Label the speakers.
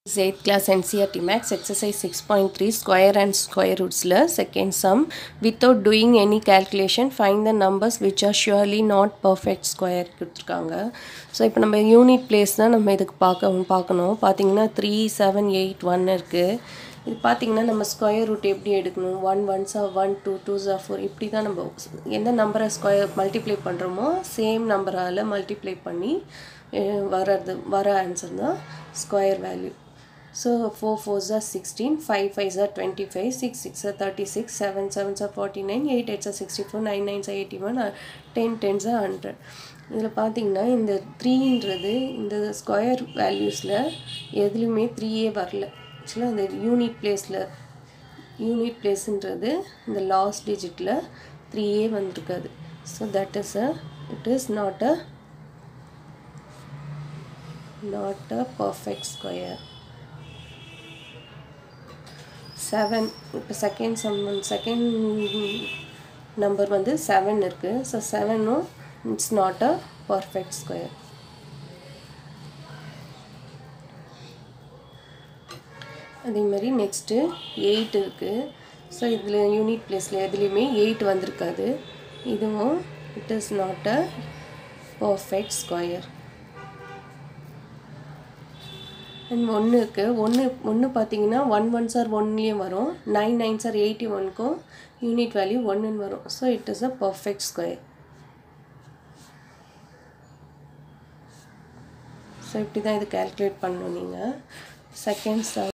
Speaker 1: 8th class NCERT Max exercise 6.3 square and square rootsல second sum without doing any calculation find the numbers which are surely not perfect square கொடுத்துருக்காங்க so இப்போ நம்ம unit place தான் நம்ம இதுக்கு பார்க்க பார்க்கணும் பார்த்தீங்கன்னா த்ரீ செவன் எயிட் ஒன் இருக்குது இது பார்த்தீங்கன்னா நம்ம ஸ்கொயர் ரூட் எப்படி எடுக்கணும் ஒன் ஒன் சா ஒன் டூ டூ ஜா ஃபோர் இப்படி தான் நம்ம எந்த நம்பரை ஸ்கொயர் மல்டிப்ளை பண்ணுறோமோ சேம் நம்பரால் மல்டிப்ளை பண்ணி அஹ், வர்றது வர ஆன்சர் தான் square value so four fours are sixteen five fives are twenty five six sixes are thirty six seven sevens are forty nine eight eights are sixty four nine nines are eighty one ten tens are hundred இதில் பார்த்தீங்கன்னா இந்த த்ரீன்றது இந்த square வேல்யூஸில் எதுலேயுமே த்ரீயே வரல ஆக்சுவலாக அந்த unit பிளேஸில் unit பிளேஸுன்றது இந்த லாஸ்ட் டிஜிட்டில் த்ரீயே வந்திருக்காது so that is a it is not a not a perfect square seven இப்போ செகண்ட் சம் செகண்ட் நம்பர் வந்து செவன் இருக்குது ஸோ செவனும் it's not a perfect square அதே மாதிரி நெக்ஸ்ட்டு எயிட் இருக்குது ஸோ இதில் யூனிட் பிளேஸில் எதுலேயுமே எயிட் வந்திருக்காது இதுவும் it is not a perfect square and ஒன்று இருக்குது ஒன்று ஒன்று பார்த்தீங்கன்னா ஒன் ஒன் சார் ஒன்லேயும் வரும் நைன் நைன் சார் எயிட்டி ஒன்க்கும் யூனிட் வேல்யூ ஒன்றுன்னு வரும் so it is a perfect square so இப்படி தான் இது கால்குலேட் பண்ணணும் நீங்கள் செகண்ட்